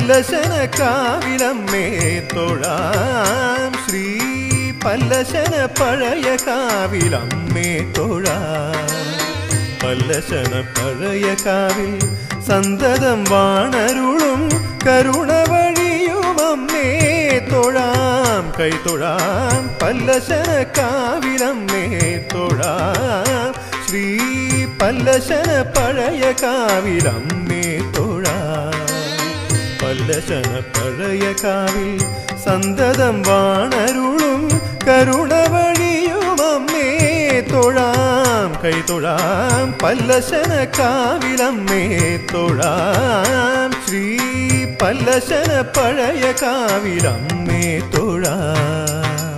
പല്ലശന കാവിലമ്മേ തൊഴാം ശ്രീ പല്ലശന പഴയ കാവിലമ്മേ തൊഴാം പല്ലശന പഴയ കാവിൽ സന്തതം വാണരുളും കരുണ വഴിയുമമ്മേ തൊഴാം കൈ തൊഴാം പല്ലശന കാവിലമ്മേ തൊഴാം ശ്രീ പല്ലശന പഴയ കാവിലമ്മേ തൊഴാം പല്ലശന പഴയ കാവിൽ സന്തതം വാണരുളും കരുണ വഴിയുമമ്മേ തൊഴാം കൈ തൊഴാം പല്ലശന കാവിലമ്മേ തൊഴാം ശ്രീ പല്ലശന പഴയ കാവിലമ്മേ തൊഴാം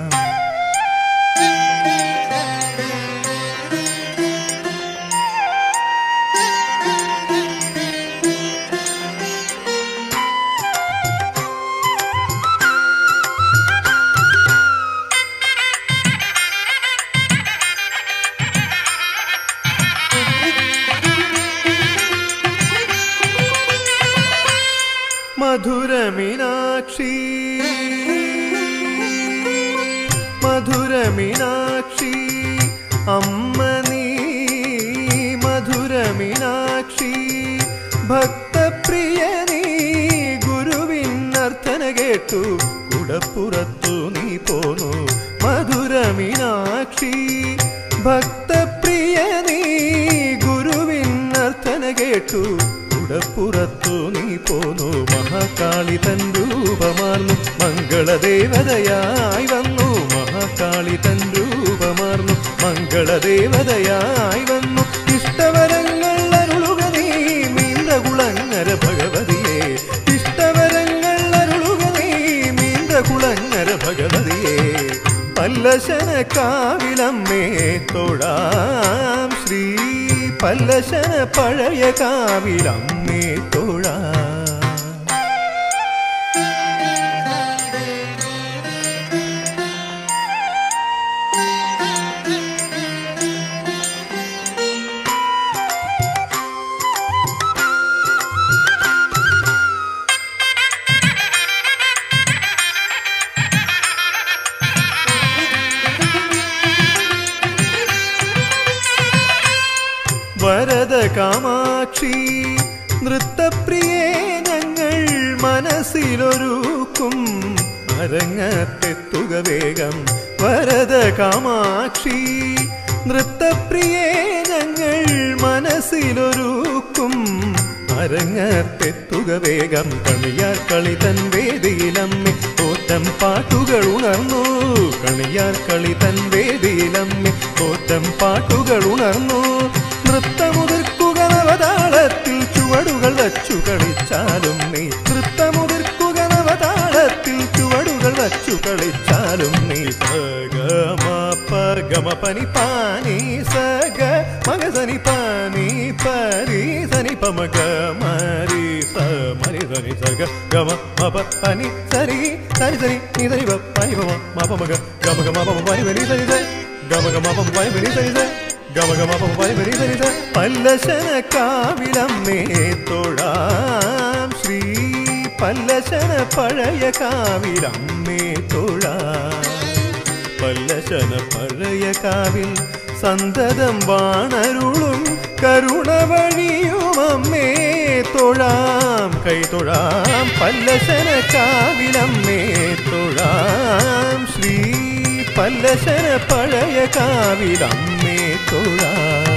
മധുരമീനാക്ഷി മധുരമീനാക്ഷി അമ്മ നീ മധുരമീനാക്ഷി ഭക്തപ്രിയ നീ ഗുരുവിനർത്ഥന കേട്ടു കുടപ്പുറത്തു നീ പോന്നു മധുരമീനാക്ഷി ഭക്തപ്രിയ നീ ഗുരുവിനർത്ഥന കേട്ടു കുടപ്പുറത്തു നീ പോന്നു മഹാകാളി തൻ രൂപമാർന്നു മംഗളദേവതയായി വന്നു മഹാകാളി തൻ രൂപമാർന്നു മംഗളദേവതയായി വന്നു ഇഷ്ടവരങ്ങൾ അരുളുക നീ മീന്ദ്രകുളങ്ങര ഭഗവതിയെ ഇഷ്ടവരങ്ങൾ അരുളുക നീ മീന്ദ്രകുളങ്ങര ഭഗവതിയെ പല്ലശന കാവിലമ്മേ തൊഴാം ശ്രീ പല്ലശന പഴയ കാവിലമ്മേ തൊഴാം വരദ കാമാക്ഷി നൃത്തപ്രിയേ ഞങ്ങൾ മനസ്സിലൊരുക്കും അരങ്ങത്തെത്തുക വേഗം വരദ കാമാക്ഷി നൃത്തപ്രിയേ ഞങ്ങൾ മനസ്സിലൊരുക്കും അരങ്ങത്തെത്തുക വേഗം കണിയാർ കളി തൻ വേദിയിലമ്മി തോറ്റം പാട്ടുകൾ ഉണർന്നു കണിയാർ കളി തൻ വേദിയിലമ്മി തോറ്റം പാട്ടുകൾ ഉണർന്നു നൃത്തമുതിർക്കുക നവതാളത്തിൽ ചുവടുകൾ വച്ചു കളിച്ചാലും നീ നൃത്തമുതിർക്കുക നവതാളത്തിൽ ചുവടുകൾ വച്ചു കളിച്ചാലും നീ സഗമ പഗമ പനി പാനി സഗ മഗ സനി പാനി പരി സനി പമഗ മരി സ മരി സനി സഗ ഗമ മപ പനി സരി സരി സരി നീ സരി പ പനി പമ മപ മഗ ഗമ ഗമ പമ പനി പനി സരി സ ഗമ ഗമ പമ പനി പനി സരി സ ഗമ ഗമ പമ പനി പനി സരി സ പല്ലശന കാവിലമ്മേ തൊഴാം ശ്രീ പല്ലശന പഴയ കാവിലമ്മേ തൊഴാം പല്ലശന പഴയ കാവിൽ സന്തതം വാണരുളും കരുണ വഴിയുമമ്മേ തൊഴാം കൈ തൊഴാം പല്ലശന കാവിലമ്മേ തൊഴാം ശ്രീ പല്ലശന പഴയ കാവിലമ്മേ തൊഴാം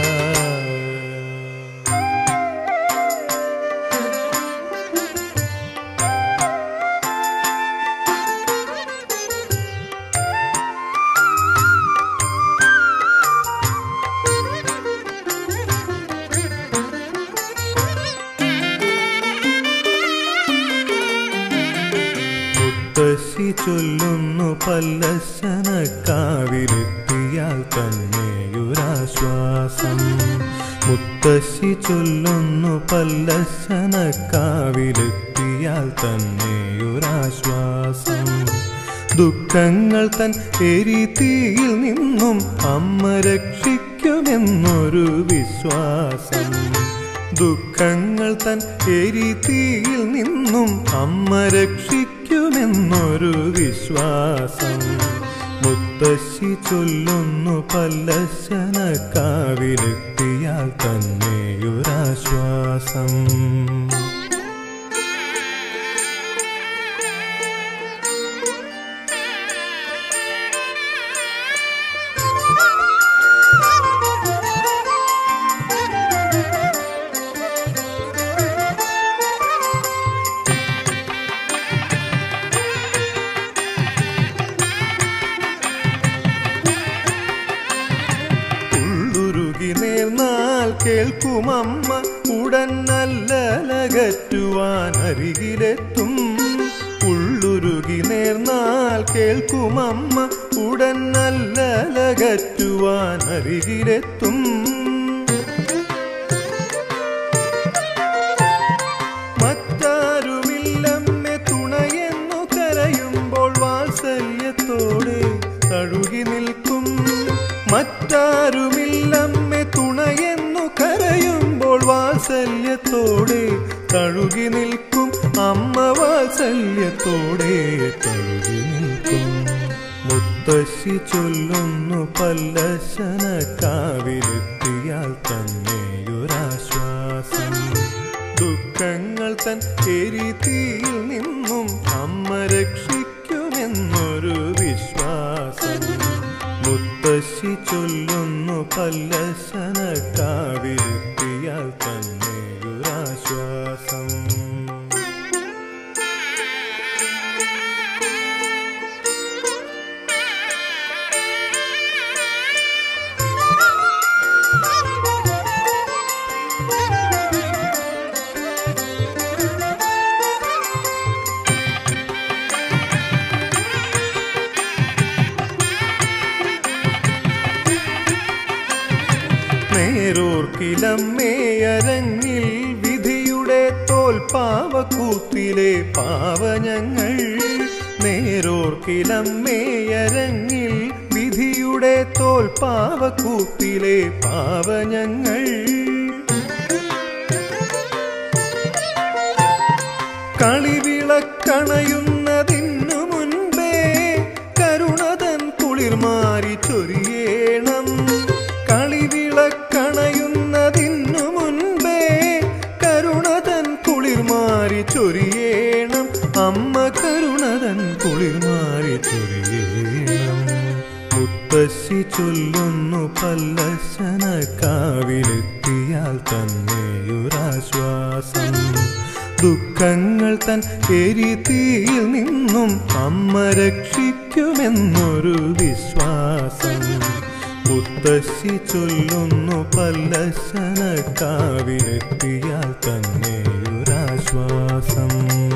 മുത്തശ്ശി ചൊല്ലുന്നു പല്ലശന കാവിലെത്തിയാൽ തന്നെയൊരാശ്വാസം മുത്തശ്ശി ചൊല്ലുന്നു പല്ലശന കാവിലെത്തിയാൽ തന്നെയൊരാശ്വാസം ദുഃഖങ്ങൾ തൻ എരിതീയിൽ നിന്നും അമ്മ രക്ഷിക്കുമെന്നൊരു വിശ്വാസം ദുഃഖങ്ങൾ തൻ എരിതീയിൽ നിന്നും അമ്മ രക്ഷിക്കുമെന്നൊരു വിശ്വാസം മുത്തശ്ശി ചൊല്ലുന്നു പല്ലശന കാവിലെത്തിയാൽ തന്നെയൊരാശ്വാസം ഉള്ളുരുകി നേർന്നാൽ കേൾക്കുമമ്മ ഉടൻ നല്ലലകറ്റുവാൻ അരികിലെത്തും ഉള്ളുരുകി നേർന്നാൽ കേൾക്കുമമ്മ ഉടൻ നല്ലലകറ്റുവാൻ അരികിലെത്തും മറ്റാരുമില്ലമ്മെ തുണയെന്നു കരയുമ്പോൾ വാത്സല്യത്തോടെ തഴുകി നിൽക്കും മറ്റാരുമില്ലമ്മെ തുണയെന്നു കരയുമ്പോൾ വാത്സല്യത്തോടെ തഴുകി നിൽക്കും അമ്മ വാത്സല്യത്തോടെ തഴുകി നിൽക്കും മുത്തശ്ശി ചൊല്ലുന്നു പല്ലശന കാവിലെത്തിയാൽ തന്നെയൊരാശ്വാസം ദുഃഖങ്ങൾ തൻ എരിതീയിൽ നിന്നും അമ്മ രക്ഷിക്കുമെന്നൊരു വിശ്വാസം മുത്തശ്ശി ചൊല്ലുന്നു പല്ലശന കാവിലെത്തിയാൽ തന്നെയൊരാശ്വാസം നേരോർക്കിലമ്മേയരങ്ങിൽ വിധിയുടെ തോൽപ്പാവക്കൂത്തിലെ പാവനങ്ങൾ നേരോർക്കിലമ്മേയരങ്ങിൽ വിധിയുടെ തോൽപ്പാവക്കൂത്തിലെ പാവനങ്ങൾ കളിവിളക്കണയുന്നതിനു മുൻപേ കരുണതൻ കുളിർമാരി ചൊരിയേണം കളിവിളക്കണയുന്നതിനു മുൻപേ കരുണതൻ കുളിർമാരി ചൊരിയേണം അമ്മ കരുണതൻ കുളിർമാരി ചൊരിയേണം മുത്തശ്ശി ചൊല്ലുന്നു പല്ലശന കാവിലെത്തിയാൽ തന്നെയൊരാശ്വാസം ദുഃഖങ്ങൾ തൻ എരിതീയിൽ നിന്നും അമ്മ രക്ഷിക്കുമെന്നൊരു വിശ്വാസം മുത്തശ്ശി ചൊല്ലുന്നു പല്ലശന കാവിലെത്തിയാൽ തന്നെയൊരാശ്വാസം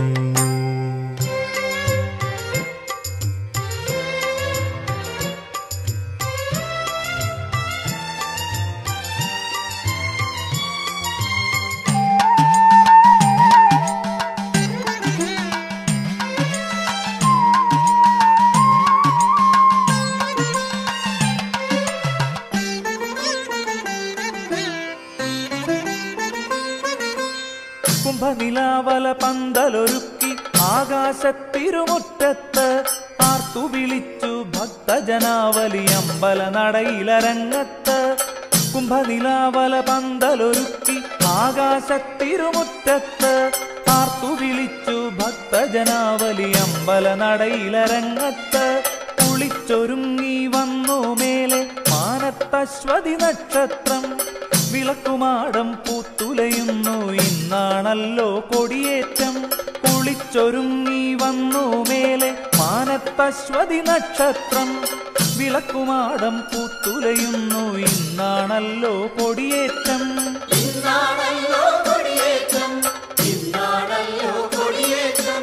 കുംഭനിലാവല പന്തലൊരുക്കി ആകാശത്തിരുമുറ്റത്ത് ആർത്തു വിളിച്ചു ഭക്തജനാവലി അമ്പല നടയിലരങ്ങത്ത് കുംഭനിലാവല പന്തലൊരുക്കി ആകാശത്തിരുമുറ്റത്ത് ആർത്തു വിളിച്ചു ഭക്തജനാവലി അമ്പല നടയിലരങ്ങത്ത് കുളിച്ചൊരുങ്ങി വന്നു മേലെ മാനത്തശ്വതി നക്ഷത്രം വിളക്കുമാടം പൂത്തുലയുന്നു ഇന്നാണല്ലോ കൊടിയേറ്റം കുളിച്ചൊരുങ്ങി വന്നു മേലെ മാനത്തശ്വതി നക്ഷത്രം വിളക്കുമാടം പൂത്തുലയുന്നു ഇന്നാണല്ലോ കൊടിയേറ്റം ഇന്നാണല്ലോ കൊടിയേറ്റം ഇന്നാണല്ലോ കൊടിയേറ്റം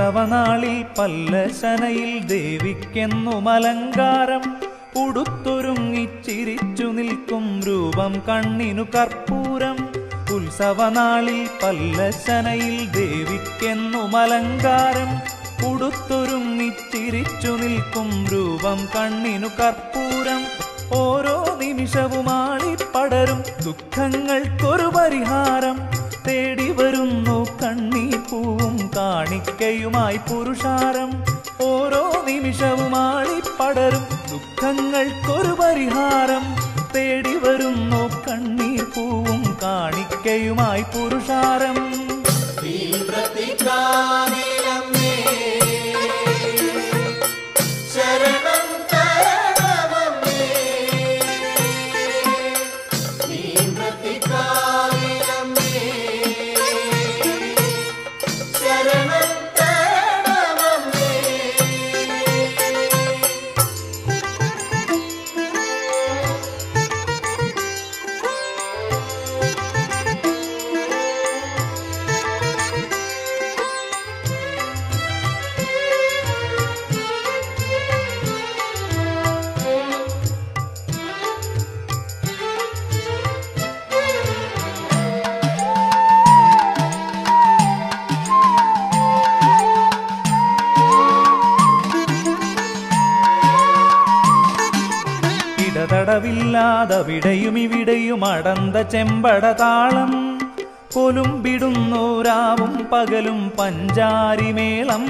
ഉത്സവനാളിൽ പല്ലശനയിൽ ദേവിക്കെന്നും അലങ്കാരം ഉടുത്തൊരുങ്ങിച്ചിരിച്ചു നിൽക്കും രൂപം കണ്ണിനു കർപ്പൂരം ഉത്സവനാളിൽ പല്ലശനയിൽ ദേവിക്കെന്നും അലങ്കാരം ഉടുത്തൊരുങ്ങിച്ചിരിച്ചു നിൽക്കും രൂപം കണ്ണിനു കർപ്പൂരം ഓരോ നിമിഷവും ആളിപ്പടരും ദുഃഖങ്ങൾക്കൊരു പരിഹാരം തേടി വരുന്നു കണ്ണീർ പൂവും കാണിക്കയുമായി പുരുഷാരം ഓരോ നിമിഷവും ആളിപ്പടരും ദുഃഖങ്ങൾക്കൊരു പരിഹാരം തേടി വരുന്നു കണ്ണീർ പൂവും കാണിക്കയുമായി പുരുഷാരം തീവ്രതികാനിലമ്മേ ശരണം തരണമമ്മേ തീവ്രതികാനിലമ്മേ ശരണം തരണമമ്മേ ഇടതടവില്ലാതവിടെയും ഇവിടെയും അടന്ത ചെമ്പട താളം കൊലുമ്പിടുന്നു രാവും പകലും പഞ്ചാരിമേളം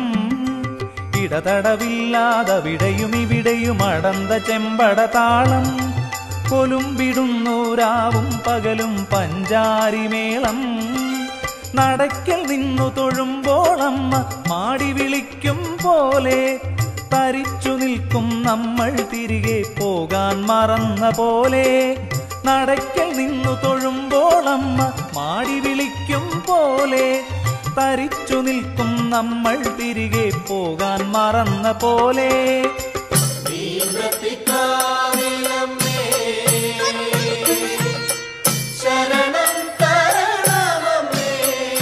ഇടതടവില്ലാതവിടെയും ഇവിടെയും അടന്ത ചെമ്പട താളം കൊലുമ്പിടുന്നു രാവും പകലും പഞ്ചാരിമേളം നടക്കൽ നിന്നു തൊഴുമ്പോളമ്മ മാടി വിളിക്കും പോലെ തരിച്ചു നിൽക്കും നമ്മൾ തിരികെ പോകാൻ മറന്ന പോലെ നടക്കൽ നിന്നു തൊഴുമ്പോളമ്മ മാടി വിളിക്കും പോലെ തരിച്ചു നിൽക്കും നമ്മൾ തിരികെ പോകാൻ മറന്ന പോലെ തീവ്രതികാനിലമ്മേ ശരണം തരണമമ്മേ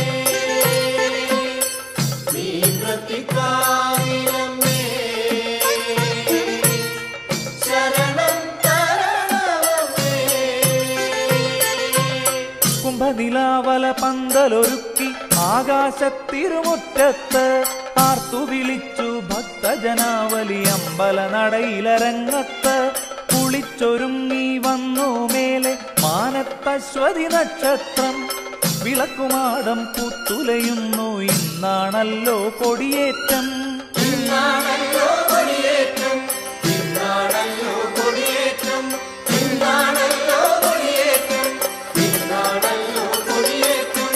തീവ്രതികാനിലമ്മേ ശരണം തരണമമ്മേ കുംഭനിലാവല പന്തലൊരുക്കി ആകാശത്തിരുമുറ്റത്ത് ആർത്തു വിളിച്ചു ഭക്തജനാവലി അമ്പല നടയിലരങ്ങത്ത് കുളിച്ചൊരുങ്ങി വന്നു മേലെ മാനത്തശ്വതി നക്ഷത്രം വിളക്കുമാടം പുത്തുലയുന്നു ഇന്നാണല്ലോ കൊടിയേറ്റം ഇന്നാണല്ലോ കൊടിയേറ്റം ഇന്നാണല്ലോ കൊടിയേറ്റം ഇന്നാണല്ലോ കൊടിയേറ്റം ഇന്നാണല്ലോ കൊടിയേറ്റം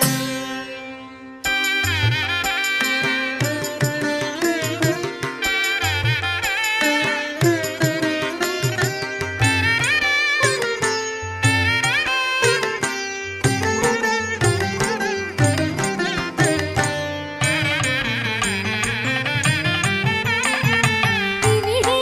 ഇവിടെ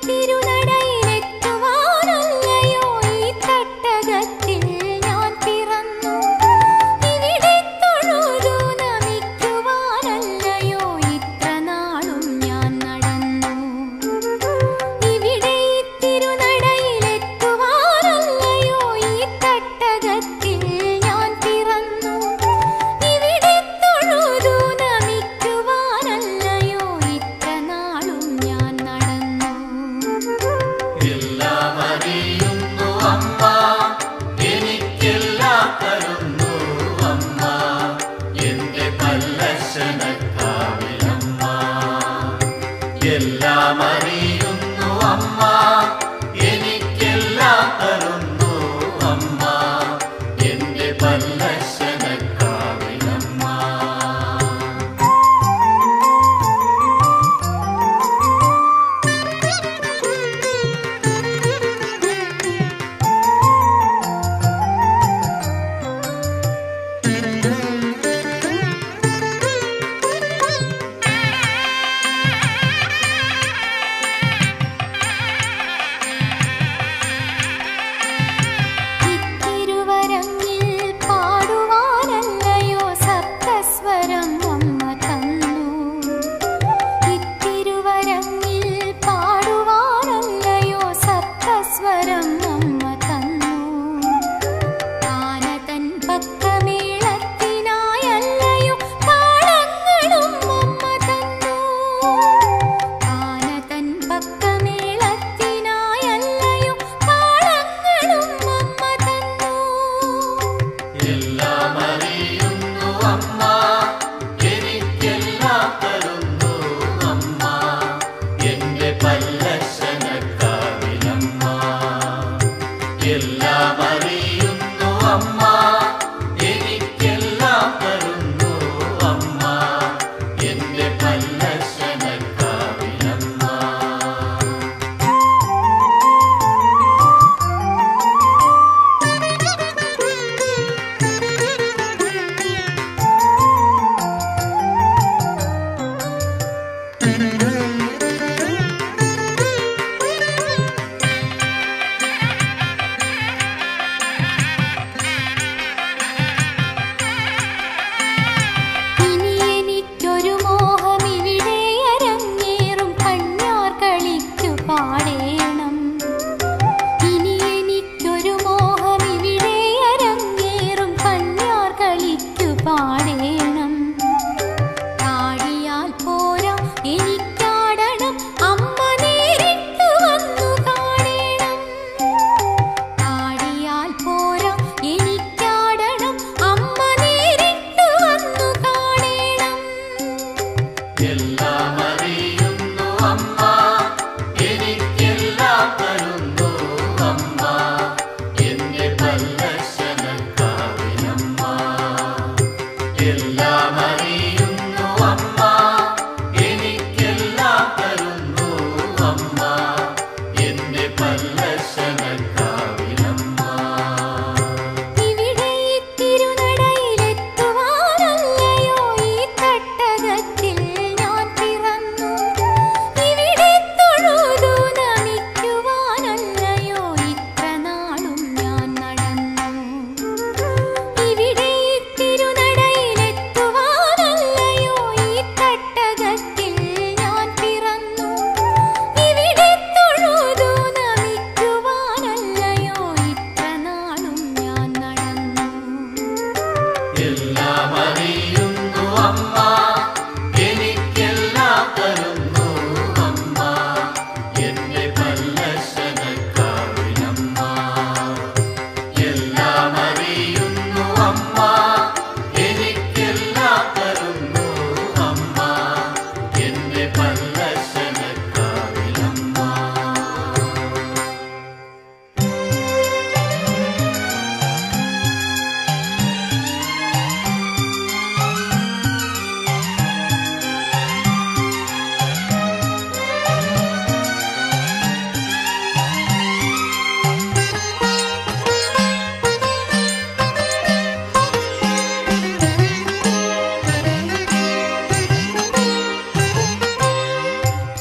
തിരുനടയിലെത്തുവാനല്ലയോ ഈ തട്ടകത്തിൽ ഞാൻ പിറന്നു ഇവിടെ തൊഴുതു നമിക്കുവാനല്ലയോ ഇത്ര നാളും ഞാൻ നടന്നു ഇവിടെ തിരുനടയിലെത്തുവാനല്ലയോ ഈ തട്ടകത്തിൽ ഞാൻ പിറന്നു ഇവിടെ തൊഴുതു നമിക്കുവാനല്ലയോ ഇത്ര നാളും ഞാൻ നടന്നു എല്ലാം അറിയുന്നു അമ്മ എനിക്കെല്ലാം തരുന്നു അമ്മ എന്റെ പല്ലശനക്കാവിലമ്മ എല്ലാം അറിയുന്നു അമ്മ എനിക്കെല്ലാം തരുന്നു അമ്മ എന്റെ പല്ലശനക്കാവിലമ്മ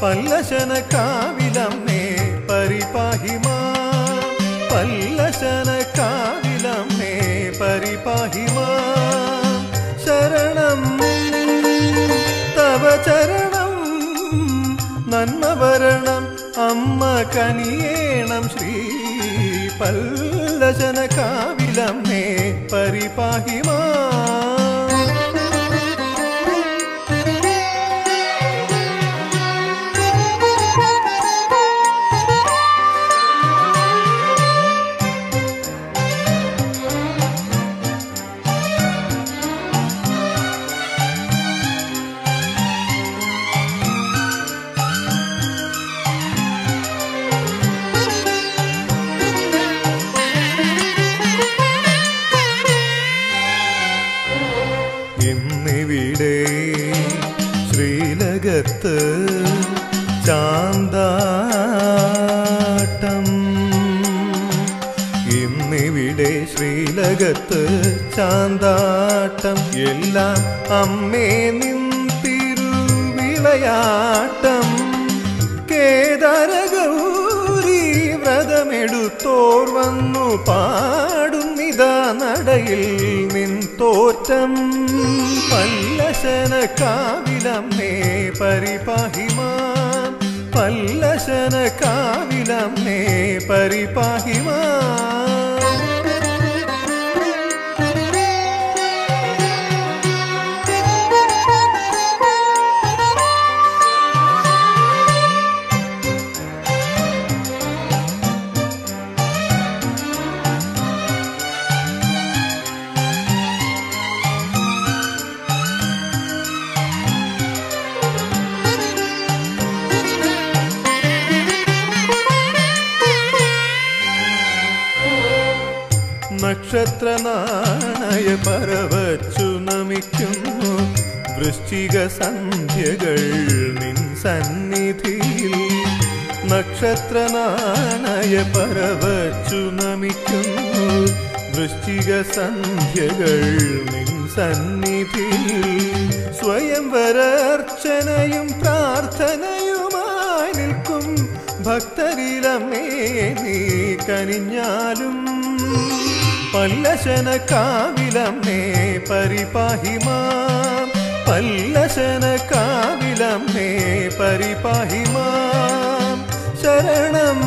പല്ലശന കാവിലമ്മേ പരിപാഹിമാ പല്ലശന കാവിലമ്മേ പരിപാഹിമാ ശരണം തവ ചരണം നന്മ വരണം അമ്മ കനിയേണം ശ്രീ പല്ലശന കാവിലമ്മേ പരിപാഹിമാ ഇന്നിവിടെ ശ്രീലകത്ത് ചാന്താട്ടം ഇന്നിവിടെ ശ്രീലകത്ത് ചാന്താട്ടം എല്ലാം അമ്മേ നിൻ തിരുവിളയാട്ടം കേദാരഗൗരി വ്രതമെടുത്തോർ വന്നു പാടുന്നിതാ നടയിൽ നിൻ തോറ്റം പല്ലശന കാവിലമ്മേ പരിപാഹിമാൻ പല്ലശന കാവിലമ്മേ പരിപാഹിമാൻ നക്ഷത്ര നാണയ പരവച്ചു നമിക്കുന്നു വൃശ്ചിക സന്ധ്യകൾ നിൻ സന്നിധിയിൽ നക്ഷത്ര നാണയ പരവച്ചു നമിക്കുന്നു വൃശ്ചിക സന്ധ്യകൾ നിൻ സന്നിധിയിൽ സ്വയംവരർച്ചനയും പ്രാർത്ഥനയുമായി നിൽക്കും ഭക്തരിലമേ നീ കനിഞ്ഞാലും പല്ലശന കാവിലമ്മേ പരിപാഹിമാം പല്ലശന കാവിലമ്മേ പരിപാഹിമാം ശരണം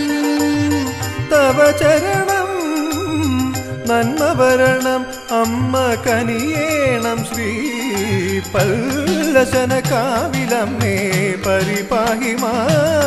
തവ ചരണം നന്മ വരണം അമ്മ കനിയേണം ശ്രീ പല്ലശന കാവിലമ്മേ പരിപാഹിമാ